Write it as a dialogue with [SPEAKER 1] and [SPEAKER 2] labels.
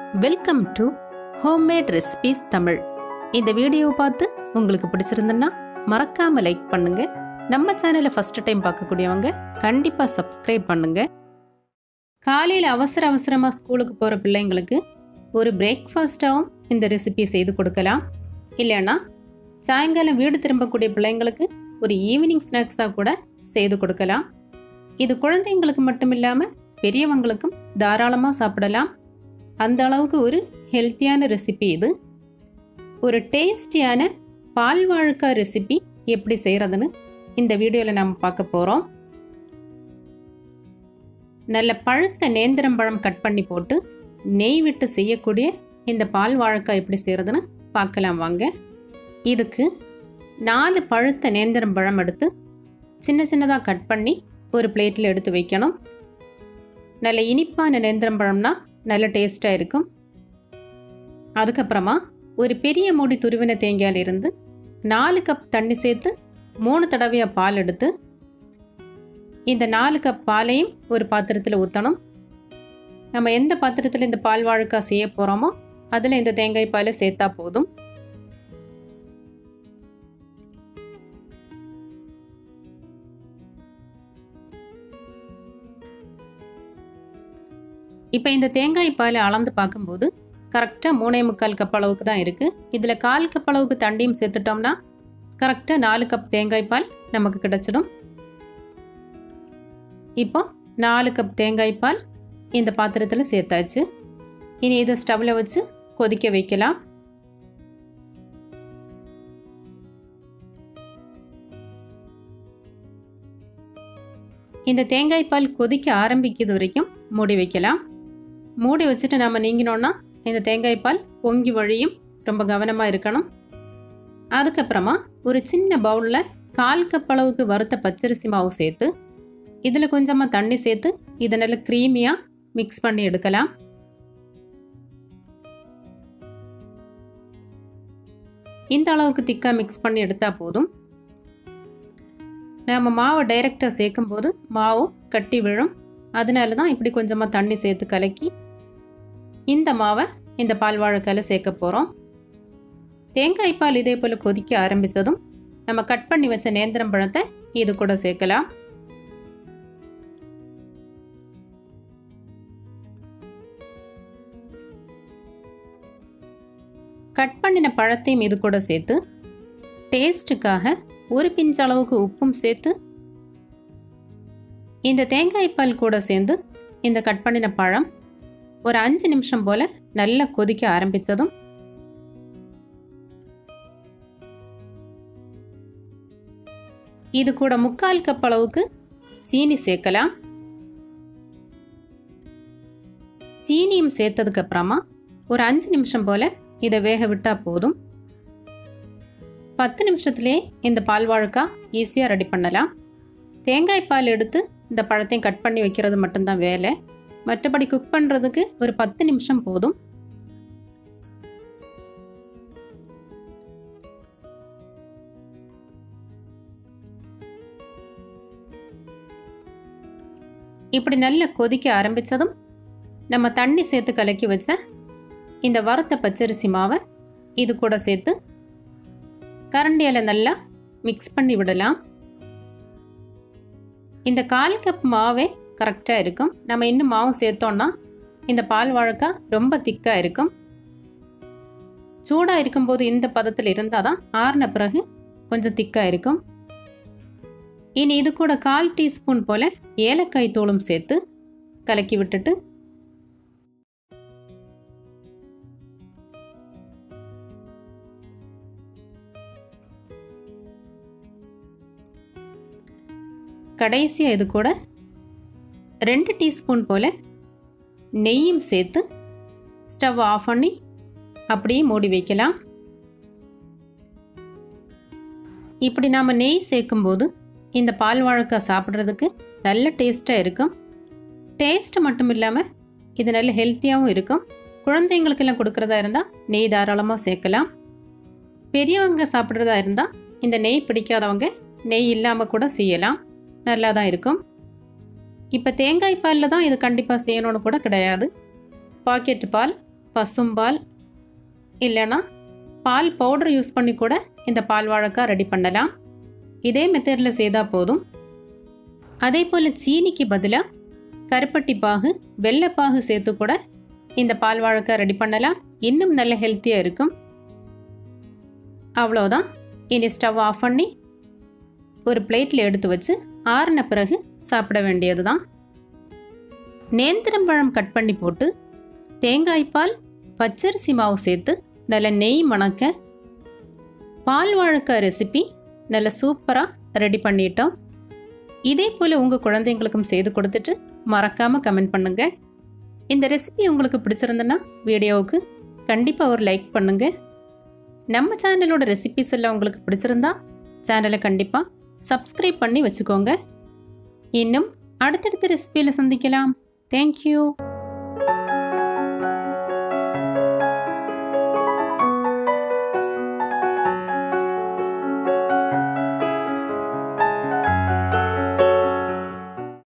[SPEAKER 1] welcome to homemade recipes Tamil இந்த வீடியோவை பார்த்து உங்களுக்கு பிடிச்சிருந்ததுன்னா மறக்காம லைக் பண்ணுங்க நம்ம சேனலை ஃபர்ஸ்ட் டைம் பார்க்கக்கூடியவங்க கண்டிப்பாக சப்ஸ்கிரைப் பண்ணுங்க காலையில் அவசர அவசரமாக ஸ்கூலுக்கு போகிற பிள்ளைங்களுக்கு ஒரு பிரேக்ஃபாஸ்ட்டாகவும் இந்த ரெசிபி செய்து கொடுக்கலாம் இல்லைன்னா சாயங்காலம் வீடு திரும்பக்கூடிய பிள்ளைங்களுக்கு ஒரு ஈவினிங் ஸ்நாக்ஸாக கூட செய்து கொடுக்கலாம் இது குழந்தைங்களுக்கு மட்டும் இல்லாமல் பெரியவங்களுக்கும் தாராளமாக சாப்பிடலாம் அந்த அளவுக்கு ஒரு ஹெல்த்தியான ரெசிபி இது ஒரு டேஸ்டியான பால் வாழைக்காய் ரெசிபி எப்படி செய்கிறதுன்னு இந்த வீடியோவில் நாம் பார்க்க போகிறோம் நல்ல பழுத்த நேந்திரம் பழம் கட் பண்ணி போட்டு நெய் விட்டு செய்யக்கூடிய இந்த பால் வாழைக்காய் எப்படி செய்கிறதுன்னு பார்க்கலாம் வாங்க இதுக்கு நாலு பழுத்த நேந்திரம் பழம் எடுத்து சின்ன சின்னதாக கட் பண்ணி ஒரு பிளேட்டில் எடுத்து வைக்கணும் நல்ல இனிப்பான நேந்திரம் பழம்னா நல்ல டேஸ்ட்டாக இருக்கும் அதுக்கப்புறமா ஒரு பெரிய மூடி துருவின தேங்காயில் இருந்து நாலு கப் தண்ணி சேர்த்து மூணு தடவையாக பால் எடுத்து இந்த நாலு கப் பாலையும் ஒரு பாத்திரத்தில் ஊற்றணும் நம்ம எந்த பாத்திரத்தில் இந்த பால் வாழைக்காய் செய்ய போகிறோமோ அதில் இந்த தேங்காய் பாலை சேர்த்தா போதும் இப்போ இந்த தேங்காய் பாலை அளந்து பார்க்கும்போது கரெக்டாக மூணே முக்கால் கப் அளவுக்கு தான் இருக்குது இதில் கால் கப் அளவுக்கு தண்ணியும் சேர்த்துட்டோம்னா கரெக்டாக நாலு கப் தேங்காய் பால் நமக்கு கிடச்சிடும் இப்போ நாலு கப் தேங்காய் பால் இந்த பாத்திரத்தில் சேர்த்தாச்சு இனி இதை ஸ்டவ்வில் வச்சு கொதிக்க வைக்கலாம் இந்த தேங்காய் பால் கொதிக்க ஆரம்பிக்கிறது வரைக்கும் மூடி வைக்கலாம் மூடி வச்சுட்டு நம்ம நீங்கினோன்னா இந்த தேங்காய் பால் பொங்கி வழியும் ரொம்ப கவனமாக இருக்கணும் அதுக்கப்புறமா ஒரு சின்ன பவுலில் கால் கப் அளவுக்கு வறுத்த பச்சரிசி மாவு சேர்த்து இதில் கொஞ்சமாக தண்ணி சேர்த்து இதை நல்லா க்ரீமியாக மிக்ஸ் பண்ணி எடுக்கலாம் இந்த அளவுக்கு திக்காக மிக்ஸ் பண்ணி எடுத்தால் போதும் நம்ம மாவை டைரெக்டாக சேர்க்கும் போது மாவு கட்டி விழும் அதனால தான் இப்படி கொஞ்சமாக தண்ணி சேர்த்து கலக்கி இந்த மாவை இந்த பால் வாழைக்காயில் சேர்க்க போகிறோம் தேங்காய் பால் இதே போல் கொதிக்க ஆரம்பித்ததும் நம்ம கட் பண்ணி வச்ச நேந்திரம் பழத்தை இது கூட சேர்க்கலாம் கட் பண்ணின பழத்தையும் இது கூட சேர்த்து டேஸ்ட்டுக்காக ஒரு பிஞ்ச் அளவுக்கு உப்பும் சேர்த்து இந்த தேங்காய் பால் கூட சேர்ந்து இந்த கட் பண்ணின பழம் ஒரு அஞ்சு நிமிஷம் போல் நல்லா கொதிக்க ஆரம்பித்ததும் இது கூட முக்கால் கப் அளவுக்கு சீனி சேர்க்கலாம் சீனியும் சேர்த்ததுக்கு அப்புறமா ஒரு அஞ்சு நிமிஷம் போல் இதை வேக விட்டால் போதும் பத்து நிமிஷத்துலேயே இந்த பால் வாழைக்காய் ஈஸியாக ரெடி பண்ணலாம் தேங்காய் பால் எடுத்து இந்த பழத்தையும் கட் பண்ணி வைக்கிறது மட்டும்தான் வேலை மற்றபடி குக் பண்ணுறதுக்கு ஒரு பத்து நிமிஷம் போதும் இப்படி நல்லா கொதிக்க ஆரம்பித்ததும் நம்ம தண்ணி சேர்த்து கலக்கி வச்ச இந்த வறுத்த பச்சரிசி மாவை இது கூட சேர்த்து கரண்டியால் நல்லா மிக்ஸ் பண்ணி விடலாம் இந்த கால் கப் மாவே கரெக்டாக இருக்கும் நம்ம இன்னும் மாவு சேர்த்தோன்னா இந்த பால் வாழைக்காய் ரொம்ப திக்காக இருக்கும் சூடாக இருக்கும்போது இந்த பதத்தில் இருந்தால் தான் ஆறின பிறகு கொஞ்சம் திக்காக இருக்கும் இனி இது கூட கால் டீஸ்பூன் போல் ஏலக்காய் தூளும் சேர்த்து கலக்கி விட்டுட்டு கடைசியாக இது கூட ரெண்டு டீஸ்பூன் போல் நெய்யும் சேர்த்து ஸ்டவ் ஆஃப் பண்ணி அப்படியே மூடி வைக்கலாம் இப்படி நாம் நெய் சேர்க்கும்போது இந்த பால் வாழைக்காய் சாப்பிட்றதுக்கு நல்ல டேஸ்ட்டாக இருக்கும் டேஸ்ட்டு மட்டும் இல்லாமல் இது நல்ல ஹெல்த்தியாகவும் இருக்கும் குழந்தைங்களுக்கெல்லாம் கொடுக்குறதா இருந்தால் நெய் தாராளமாக சேர்க்கலாம் பெரியவங்க சாப்பிட்றதா இருந்தால் இந்த நெய் பிடிக்காதவங்க நெய் இல்லாமல் கூட செய்யலாம் நல்லா தான் இருக்கும் இப்போ தேங்காய் பாலில் தான் இது கண்டிப்பாக செய்யணும்னு கூட கிடையாது பாக்கெட் பால் பசும்பால் இல்லைன்னா பால் பவுடர் யூஸ் பண்ணி கூட இந்த பால் வாழைக்காய் ரெடி பண்ணலாம் இதே மெத்தடில் செய்தால் போதும் அதே போல் சீனிக்கு பதிலாக கருப்பட்டி பாகு வெள்ளைப்பாகு சேர்த்து கூட இந்த பால் வாழைக்காய் ரெடி பண்ணலாம் இன்னும் நல்ல ஹெல்த்தியாக இருக்கும் அவ்வளோதான் இனி ஸ்டவ் ஆஃப் பண்ணி ஒரு பிளேட்டில் எடுத்து வச்சு ஆறின பிறகு சாப்பிட வேண்டியது தான் நேந்திரம்பழம் கட் பண்ணி போட்டு தேங்காய் பால் பச்சரிசி மாவு சேர்த்து நல்ல நெய் மணக்க பால் வாழைக்காய் ரெசிபி நல்ல சூப்பராக ரெடி பண்ணிட்டோம் இதே போல் உங்கள் குழந்தைங்களுக்கும் செய்து கொடுத்துட்டு மறக்காமல் கமெண்ட் பண்ணுங்கள் இந்த ரெசிபி உங்களுக்கு பிடிச்சிருந்தனா வீடியோவுக்கு கண்டிப்பாக ஒரு லைக் பண்ணுங்கள் நம்ம சேனலோட ரெசிபிஸ் எல்லாம் உங்களுக்கு பிடிச்சிருந்தா சேனலை கண்டிப்பாக சப்ஸ்கிரைப் பண்ணி வச்சுக்கோங்க இன்னும் அடுத்தடுத்த ரெசிபியில் சந்திக்கலாம் தேங்க்யூ